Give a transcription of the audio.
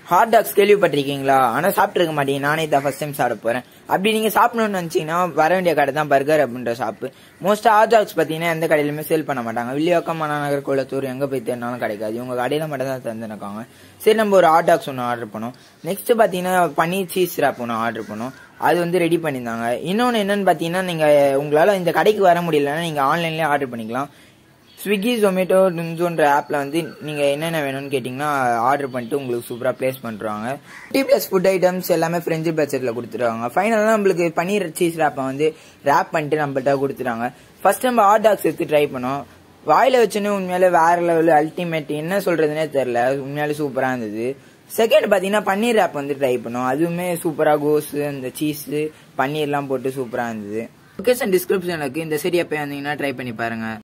hot tax கேள்விப்பட்டிருக்கீங்களா ஆனால் சாப்பிட்ருக்க மாட்டீங்க நானே தான் ஃபர்ஸ்ட் டைம் சாப்பிட போகிறேன் அப்படி நீங்கள் சாப்பிடணும்னு நினச்சிங்கன்னா வர வேண்டிய கடை தான் பர்கர் அப்படின்ற ஷாப்பு மோஸ்ட்டாக ஹாட் டாக்ஸ் பார்த்தீங்கன்னா எந்த கடையிலுமே சேல் பண்ண மாட்டாங்க வில்லியாக்கம் மணநகர் குளத்தூர் எங்கே போய் தேடினாலும் கிடைக்காது இவங்க கடையில் மட்டும் தான் தந்துருக்காங்க சரி நம்ம ஒரு ஹாட் டாக்ஸ் ஒன்று ஆர்டர் பண்ணோம் நெக்ஸ்ட் பார்த்தீங்கன்னா பன்னீர் சீஸ் ரேப் ஒன்று ஆர்டர் பண்ணோம் அது வந்து ரெடி பண்ணியிருந்தாங்க இன்னொன்று என்னன்னு பார்த்தீங்கன்னா நீங்கள் உங்களால் இந்த கடைக்கு வர முடியலன்னா நீங்கள் ஆன்லைன்லேயே ஆர்டர் பண்ணிக்கலாம் ஸ்விக்கி ஜொமேட்டோ டுன்சோன்ற ஆப்பில் வந்து நீங்கள் என்னென்ன வேணும்னு கேட்டிங்கன்னா ஆர்டர் பண்ணிட்டு உங்களுக்கு சூப்பராக ப்ளேஸ் பண்ணுறாங்க டி ப்ளஸ் ஃபுட் ஐட்டம்ஸ் எல்லாமே ஃப்ரெஞ்சு பட்ஜெட்டில் கொடுத்துருவாங்க ஃபைனலாக நம்மளுக்கு பன்னீர் சீஸ் ரேப்பை வந்து ரேப் பண்ணிட்டு நம்மள்ட்ட கொடுத்துட்டாங்க ஃபர்ஸ்ட் நம்ம ஹாட் டாக்ஸ் எடுத்து ட்ரை பண்ணோம் வாயில வச்சுன்னு உண்மையிலே வேற லெவல் அல்டிமேட் என்ன சொல்றதுனே தெரில உண்மையாலே சூப்பராக இருந்தது செகண்ட் பார்த்தீங்கன்னா பன்னீர் ரேப் வந்து ட்ரை பண்ணோம் அதுவுமே சூப்பராக கோஸு அந்த சீஸு பன்னீர்லாம் போட்டு சூப்பராக இருந்தது லொக்கேஷன் டிஸ்கிரிப்ஷனுக்கு இந்த சரி எப்போ வந்தீங்கன்னா ட்ரை பண்ணி பாருங்க